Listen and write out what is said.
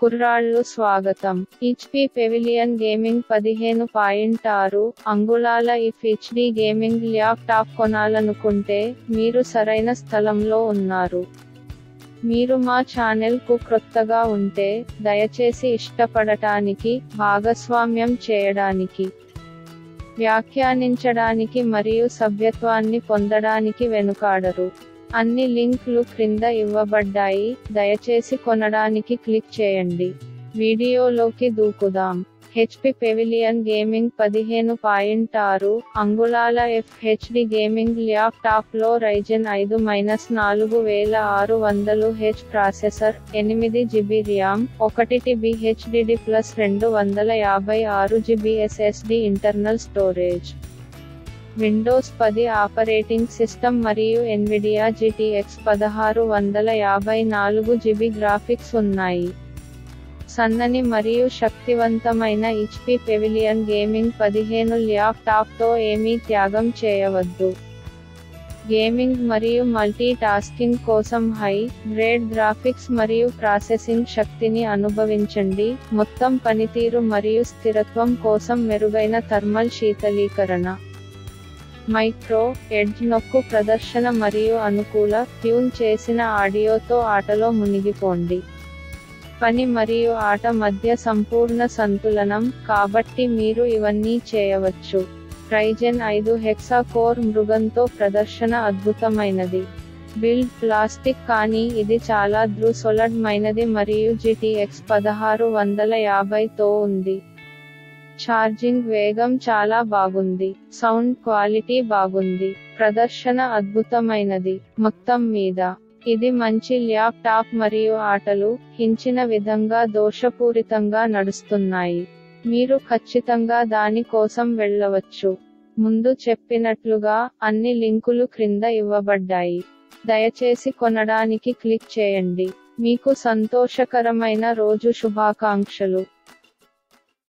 కుర్రాళ్ళు స్వాగతం HP pavilion gaming పదిహేను పాయింట్ ఆరు అంగుళాల ఇఫ్ హెచ్డి గేమింగ్ ల్యాప్టాప్ కొనాలనుకుంటే మీరు సరైన స్థలంలో ఉన్నారు మీరు మా ఛానల్ కు క్రొత్తగా ఉంటే దయచేసి ఇష్టపడటానికి భాగస్వామ్యం చేయడానికి వ్యాఖ్యానించడానికి మరియు సభ్యత్వాన్ని పొందడానికి వెనుకాడరు అన్ని లింక్లు క్రింద ఇవ్వబడ్డాయి దయచేసి కొనడానికి క్లిక్ చేయండి వీడియోలోకి దూకుదాం హెచ్పి పెవిలియన్ గేమింగ్ పదిహేను పాయింట్ ఆరు అంగుళాల ఎఫ్ హెచ్డి గేమింగ్ ల్యాప్టాప్ లో రైజెన్ ఐదు మైనస్ నాలుగు వేల ఆరు వందలు హెచ్ ప్రాసెసర్ ఎనిమిది జిబి ర్యామ్ ఒకటి టిబి హెచ్డిడి ప్లస్ రెండు వందల యాభై ఆరు GB SSD internal storage Windows పది ఆపరేటింగ్ సిస్టమ్ మరియు ఎన్విడియా జిటిఎక్స్ పదహారు వందల యాభై నాలుగు జిబి గ్రాఫిక్స్ ఉన్నాయి సన్నని మరియు శక్తివంతమైన హెచ్పి పెవిలియన్ గేమింగ్ పదిహేను ల్యాప్టాప్తో ఏమీ త్యాగం చేయవద్దు గేమింగ్ మరియు మల్టీ టాస్కింగ్ కోసం హై గ్రేడ్ గ్రాఫిక్స్ మరియు ప్రాసెసింగ్ శక్తిని అనుభవించండి మొత్తం పనితీరు మరియు స్థిరత్వం కోసం మెరుగైన థర్మల్ శీతలీకరణ మైక్రో ఎడ్జ్ నొక్కు ప్రదర్శన మరియు అనుకూల ట్యూన్ చేసిన ఆడియోతో ఆటలో మునిగిపోండి పని మరియు ఆట మధ్య సంపూర్ణ సంతులనం కాబట్టి మీరు ఇవన్నీ చేయవచ్చు రైజెన్ ఐదు హెక్సా కోర్ మృగంతో ప్రదర్శన అద్భుతమైనది బిల్డ్ ప్లాస్టిక్ కానీ ఇది చాలా ద్రుసొలడ్ మైనది మరియు జిటిఎక్స్ పదహారు వందల యాభైతో ఉంది ఛార్జింగ్ వేగం చాలా బాగుంది సౌండ్ క్వాలిటీ బాగుంది ప్రదర్శన అద్భుతమైనది మొత్తం మీద ఇది మంచి ల్యాప్టాప్ మరియు ఆటలు హించిన విధంగా దోషపూరితంగా నడుస్తున్నాయి మీరు ఖచ్చితంగా దాని కోసం వెళ్ళవచ్చు ముందు చెప్పినట్లుగా అన్ని లింకులు క్రింద ఇవ్వబడ్డాయి దయచేసి కొనడానికి క్లిక్ చేయండి మీకు సంతోషకరమైన రోజు శుభాకాంక్షలు